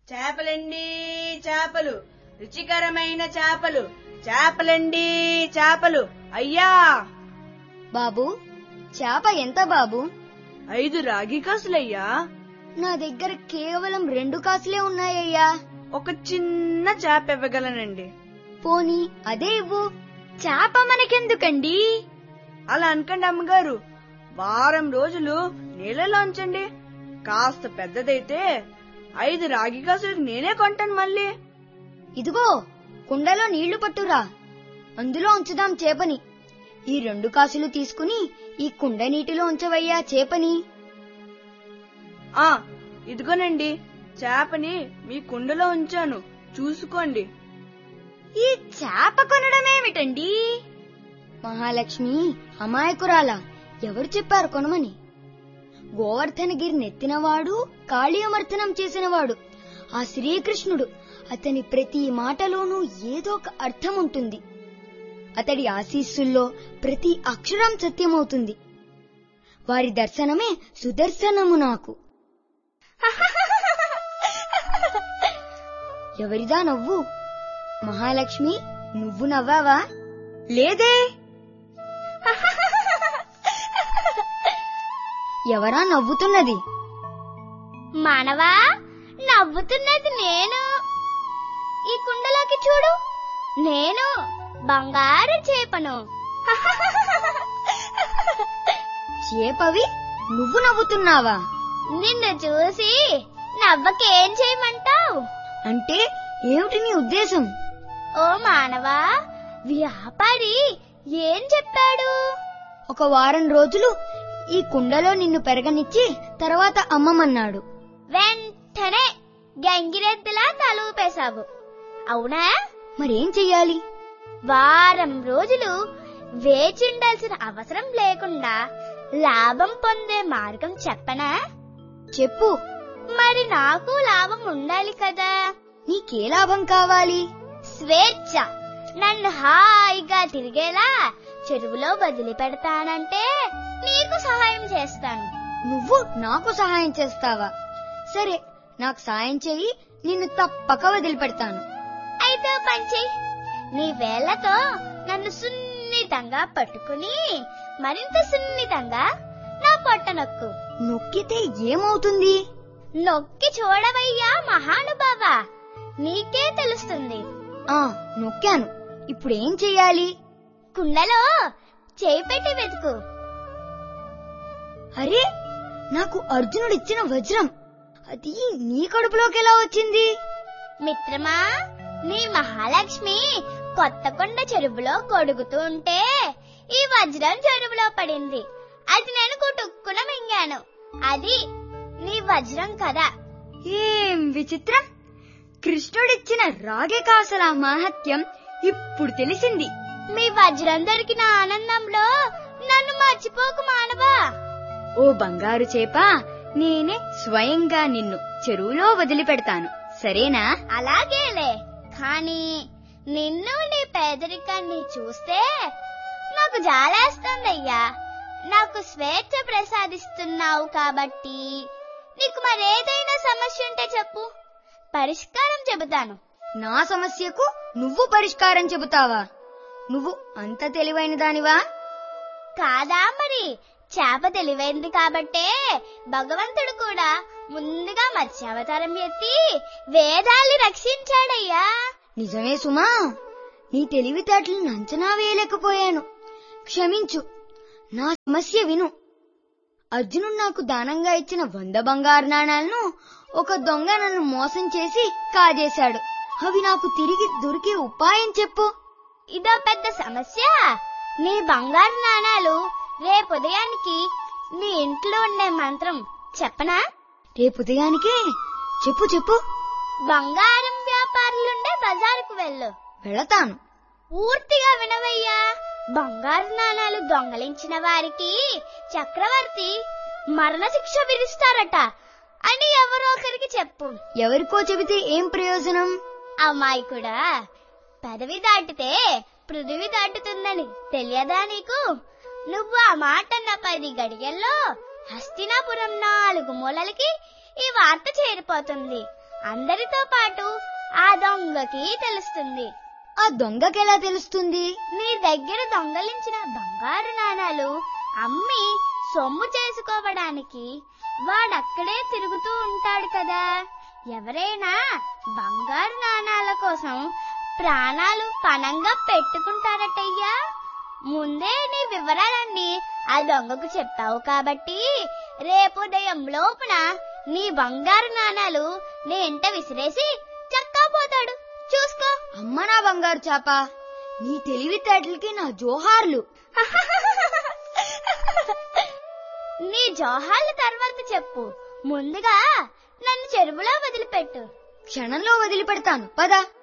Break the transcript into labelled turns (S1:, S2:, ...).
S1: చేపలండి చేపలు రుచికరమైన చేపలు చేపలండి చేపలు అయ్యా
S2: బాబు చేప ఎంత బాబు
S1: ఐదు రాగి కాసులయ్యా
S2: నా దగ్గర కేవలం రెండు కాసులే ఉన్నాయ్యా
S1: ఒక చిన్న చేప ఇవ్వగలనండి
S2: పోనీ అదే ఇవ్వు చేప మనకెందుకండి
S1: అలా అనకండి అమ్మగారు వారం రోజులు నీళ్ళలో ఉంచండి కాస్త పెద్దదైతే ఐదు రాగి కాసులు నేనే కొంటాను మళ్ళీ
S2: ఇదిగో కుండలో నీళ్లు పట్టురా అందులో ఉంచుదాం చేపని ఈ రెండు కాసులు తీసుకుని ఈ కుండ నీటిలో ఉంచవయ్యా చేపని
S1: ఆ ఇదిగోనండి చేపని మీ కుండలో ఉంచాను చూసుకోండి
S2: ఈ చేప కొనడమేమిటండి మహాలక్ష్మి అమాయకురాల ఎవరు చెప్పారు కొనమని గోవర్ధనగిరి నెత్తినవాడు కాళీయమర్తనం చేసినవాడు ఆ శ్రీకృష్ణుడు అతని ప్రతి మాటలోనూ ఏదో ఒక అర్థం ఉంటుంది అతడి ఆశీస్సుల్లో ప్రతి అక్షరం సత్యమవుతుంది వారి దర్శనమే సుదర్శనము నాకు ఎవరిదా నవ్వు మహాలక్ష్మి నువ్వు నవ్వావా లేదే ఎవరా నవ్వుతున్నది
S3: మానవా నవ్వుతున్నది నేను ఈ కుండలోకి చూడు నేను బంగారు చేపను
S2: చేపవి నువ్వు నవ్వుతున్నావా
S3: నిన్ను చూసి నవ్వకేం చేయమంటావు
S2: అంటే ఏమిటి నీ ఉద్దేశం
S3: ఓ మానవా వ్యాపారి ఏం చెప్పాడు
S2: ఒక వారం రోజులు ఈ కుండలో నిన్ను పెరగనిచ్చి తర్వాత అమ్మమన్నాడు
S3: వెంటనే గంగిరెద్దులా తలూపేశావు అవునా
S2: మరేం చెయ్యాలి
S3: వారం రోజులు వేచుండాల్సిన అవసరం లేకుండా లాభం పొందే మార్గం చెప్పనా
S2: చెప్పు
S3: మరి నాకు లాభం ఉండాలి కదా
S2: నీకే లాభం కావాలి
S3: స్వేచ్ఛ నన్ను హాయిగా తిరిగేలా చెరువులో వదిలిపెడతానంటే నీకు సహాయం చేస్తాను
S2: నువ్వు నాకు సహాయం చేస్తావా సరే నాకు సాయం చెయ్యి నిన్ను తప్పక వదిలిపెడతాను
S3: అయితే ఓ పని చెయ్యి నీ వేళ్లతో నన్ను సున్నితంగా పట్టుకుని మరింత సున్నితంగా నా పొట్ట నొక్కు
S2: నొక్కితే ఏమవుతుంది
S3: నొక్కి చూడవయ్యా మహానుభావ నీకే తెలుస్తుంది
S2: ఆ నొక్కాను ఇప్పుడేం చెయ్యాలి
S3: కుండలో చేయి పెట్టి వెతుకు
S2: అరే నాకు అర్జునుడిచ్చిన వజ్రం అది నీ కడుపులోకి ఎలా వచ్చింది
S3: మిత్రమా నీ మహాలక్ష్మి కొత్త కొండ చెరువులో కొడుకుతూ ఉంటే ఈ వజ్రం చెరువులో పడింది అది నేను కుటుక్కున మింగాను అది నీ వజ్రం కదా
S2: ఏం విచిత్రం కృష్ణుడిచ్చిన రాగే కాసల మహత్యం ఇప్పుడు తెలిసింది
S3: మీ వజ్రం దొరికిన ఆనందంలో నన్ను మర్చిపోకు మానవా
S2: ఓ బంగారు చేప నేనే స్వయంగా నిన్ను చెరువులో వదిలిపెడతాను సరేనా
S3: అలాగేలే కానీ నిన్ను నీ పేదరికాన్ని చూస్తే నాకు జాలేస్తుందయ్యా నాకు స్వేచ్ఛ ప్రసాదిస్తున్నావు కాబట్టి నీకు మరేదైనా సమస్య ఉంటే చెప్పు పరిష్కారం చెబుతాను
S2: నా సమస్యకు నువ్వు పరిష్కారం చెబుతావా నువ్వు అంత తెలివైన దానివా
S3: కాదా మరి చేప తెలివైంది కాబట్టే భగవంతుడు కూడా ముందుగా మత్స్యావతారం ఎత్తి వేదాల్ని రక్షించాడయ్యా
S2: నిజమే సుమా నీ తెలివితేటలను అంచనా వేయలేకపోయాను క్షమించు నా సమస్య విను అర్జునుడు నాకు దానంగా ఇచ్చిన వంద బంగారు నాణాలను ఒక దొంగ నన్ను మోసం చేసి కాజేశాడు అవి నాకు తిరిగి దొరికే ఉపాయం చెప్పు
S3: ఇదో పెద్ద సమస్య నీ బంగారు నాణాలు రేపు ఉదయానికి నీ ఇంట్లో ఉండే మంత్రం చెప్పనా
S2: రేపు ఉదయానికే చెప్పు చెప్పు
S3: బంగారం వ్యాపారులుండే బజారుకు వెళ్ళు
S2: వెళతాను
S3: పూర్తిగా వినవయ్యా బంగారు నాణాలు దొంగలించిన వారికి చక్రవర్తి మరణశిక్ష విధిస్తారట అని ఎవరో ఒకరికి చెప్పు
S2: ఎవరికో చెబితే ఏం ప్రయోజనం
S3: అమ్మాయికుడా పదవి దాటితే పృథివి దాటుతుందని తెలియదా నీకు నువ్వు ఆ మాట అన్న పది గడియల్లో హస్తినాపురం నాలుగు మూలలకి ఈ వార్త చేరిపోతుంది అందరితో పాటు ఆ దొంగకి తెలుస్తుంది
S2: ఆ దొంగకెలా తెలుస్తుంది
S3: నీ దగ్గర దొంగలించిన బంగారు నాణాలు అమ్మి సొమ్ము చేసుకోవడానికి వాడక్కడే తిరుగుతూ ఉంటాడు కదా ఎవరైనా బంగారు నాణాల కోసం ప్రాణాలు పణంగా పెట్టుకుంటారటయ్యా ముందే నీ వివరాలన్నీ ఆ దొంగకు చెప్పావు కాబట్టి రేపు ఉదయం లోపున నీ బంగారు నాణాలు నీ ఇంట విసిరేసి చక్కా పోతాడు చూసుకో
S2: అమ్మ నా బంగారు చాప నీ తెలివితేటలకి నా జోహార్లు
S3: నీ జోహాల తర్వాత చెప్పు ముందుగా నన్ను చెరువులో వదిలిపెట్టు
S2: క్షణంలో వదిలిపెడతాను పద